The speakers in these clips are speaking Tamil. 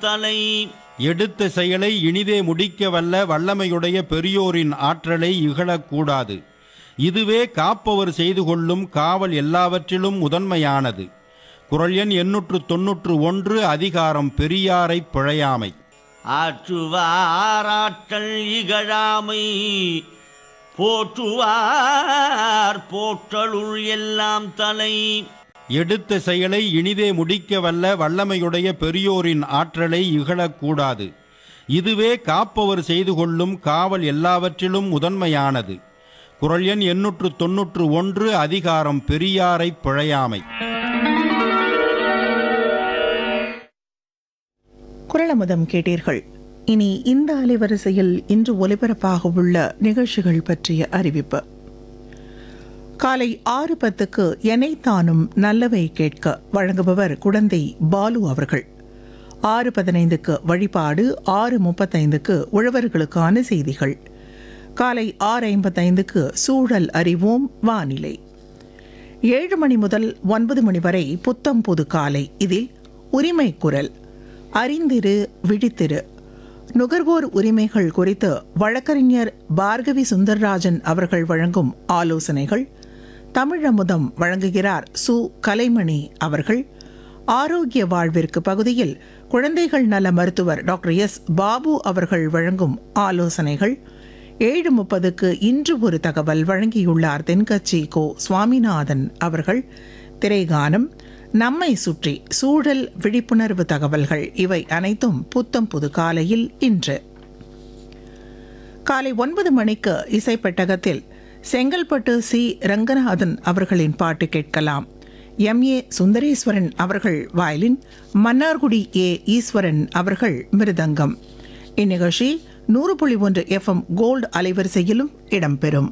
தலை எடுத்த செயலை இனிதே முடிக்க வல்ல வல்லமையுடைய பெரியோரின் ஆற்றலை இகழக்கூடாது இதுவே காப்பவர் செய்து கொள்ளும் காவல் எல்லாவற்றிலும் முதன்மையானது குரல் எண் எண்ணூற்று தொன்னூற்று ஒன்று அதிகாரம் பெரியாரை பிழையாமை ஆற்றுவாராற்றல் இகழாமை போற்றுவார் போற்றலுள் எல்லாம் தலை எடுத்த செயலை இனிதே முடிக்க வல்ல வல்லமையுடைய பெரியோரின் ஆற்றலை இகழக்கூடாது இதுவே காப்பவர் செய்து கொள்ளும் காவல் எல்லாவற்றிலும் முதன்மையானது குரல் எண் எண்ணூற்று தொன்னூற்று ஒன்று அதிகாரம் பெரியாரை பிழையாமை குரலமுதம் கேட்டீர்கள் இனி இந்த அலைவரிசையில் இன்று ஒலிபரப்பாக உள்ள நிகழ்ச்சிகள் பற்றிய அறிவிப்பு காலை ஆறு பத்துக்கு எனைத்தானும் நல்லவை கேட்க வழங்குபவர் குடந்தை பாலு அவர்கள் ஆறு பதினைந்துக்கு வழிபாடு ஆறு முப்பத்தைந்துக்கு உழவர்களுக்கான செய்திகள் காலை ஆறு ஐம்பத்தைந்துக்கு சூழல் அறிவோம் வானிலை ஏழு மணி முதல் ஒன்பது மணி வரை புத்தம் புது காலை இதில் உரிமை குரல் அறிந்திரு விழித்திரு நுகர்வோர் உரிமைகள் குறித்து வழக்கறிஞர் பார்கவி சுந்தர்ராஜன் அவர்கள் வழங்கும் ஆலோசனைகள் தமிழமுதம் வழங்குகிறார் சு கலைமணி அவர்கள் ஆரோக்கிய வாழ்விற்கு பகுதியில் குழந்தைகள் நல மருத்துவர் டாக்டர் எஸ் பாபு அவர்கள் வழங்கும் ஆலோசனைகள் ஏழு முப்பதுக்கு இன்று ஒரு தகவல் வழங்கியுள்ளார் தென்கட்சி கோ சுவாமிநாதன் அவர்கள் திரைகானம் நம்மை சுற்றி சூழல் விழிப்புணர்வு தகவல்கள் இவை அனைத்தும் புத்தம் புது காலையில் இன்று காலை ஒன்பது மணிக்கு இசைப்பெட்டகத்தில் செங்கல்பட்டு சி ரங்கநாதன் அவர்களின் பாட்டு கேட்கலாம் எம் ஏ சுந்தரேஸ்வரன் அவர்கள் வயலின் மன்னார்குடி ஏ ஈஸ்வரன் அவர்கள் மிருதங்கம் இந்நிகழ்ச்சி நூறு புள்ளி ஒன்று எஃப்எம் கோல்டு அலைவரிசையிலும் இடம்பெறும்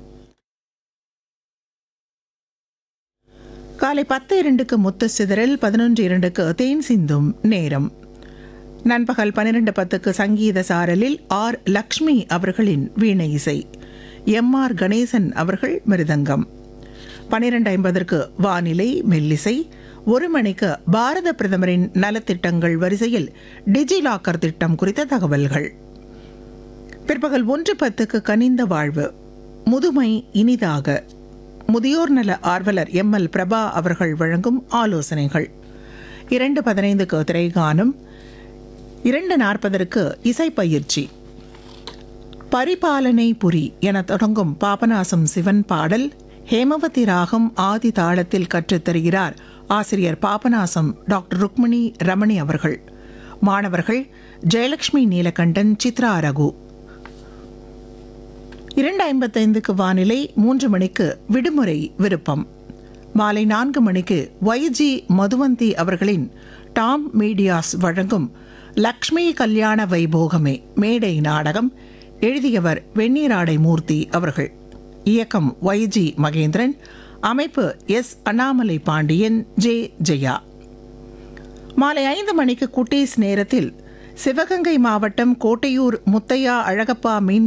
காலை பத்து இரண்டுக்கு முத்து சிதறல் பதினொன்று இரண்டுக்கு தேன் சிந்தும் நேரம் நண்பகல் பன்னிரண்டு பத்துக்கு சங்கீத சாரலில் ஆர் லக்ஷ்மி அவர்களின் வீணை இசை எம் ஆர் கணேசன் அவர்கள் மிருதங்கம் பன்னிரண்டு ஐம்பதற்கு வானிலை மெல்லிசை ஒரு மணிக்கு பாரத பிரதமரின் நலத்திட்டங்கள் வரிசையில் டிஜிலாக்கர் திட்டம் குறித்த தகவல்கள் பிற்பகல் ஒன்று பத்துக்கு கனிந்த வாழ்வு முதுமை இனிதாக முதியோர் நல ஆர்வலர் எம் எல் பிரபா அவர்கள் வழங்கும் ஆலோசனைகள் இரண்டு பதினைந்துக்கு திரைகானம் இரண்டு நாற்பதற்கு இசைப்பயிற்சி பரிபாலனை புரி என தொடங்கும் பாபநாசம் சிவன் பாடல் ஹேமவதி ராகம் ஆதி தாளத்தில் கற்றுத் தருகிறார் ஆசிரியர் பாபநாசம் டாக்டர் ருக்மிணி ரமணி அவர்கள் மாணவர்கள் ஜெயலட்சுமி நீலகண்டன் சித்ரா ரகு இரண்டு ஐம்பத்தைந்துக்கு வானிலை மூன்று மணிக்கு விடுமுறை விருப்பம் மாலை நான்கு மணிக்கு ஒய்ஜி மதுவந்தி அவர்களின் டாம் மீடியாஸ் வழங்கும் லக்ஷ்மி கல்யாண வைபோகமே மேடை நாடகம் எழுதியவர் வெந்நீராடை மூர்த்தி அவர்கள் இயக்கம் ஒய்ஜி மகேந்திரன் அமைப்பு எஸ் அண்ணாமலை பாண்டியன் ஜே ஜெயா மாலை ஐந்து மணிக்கு குட்டீஸ் நேரத்தில் சிவகங்கை மாவட்டம் கோட்டையூர் முத்தையா அழகப்பா மீன்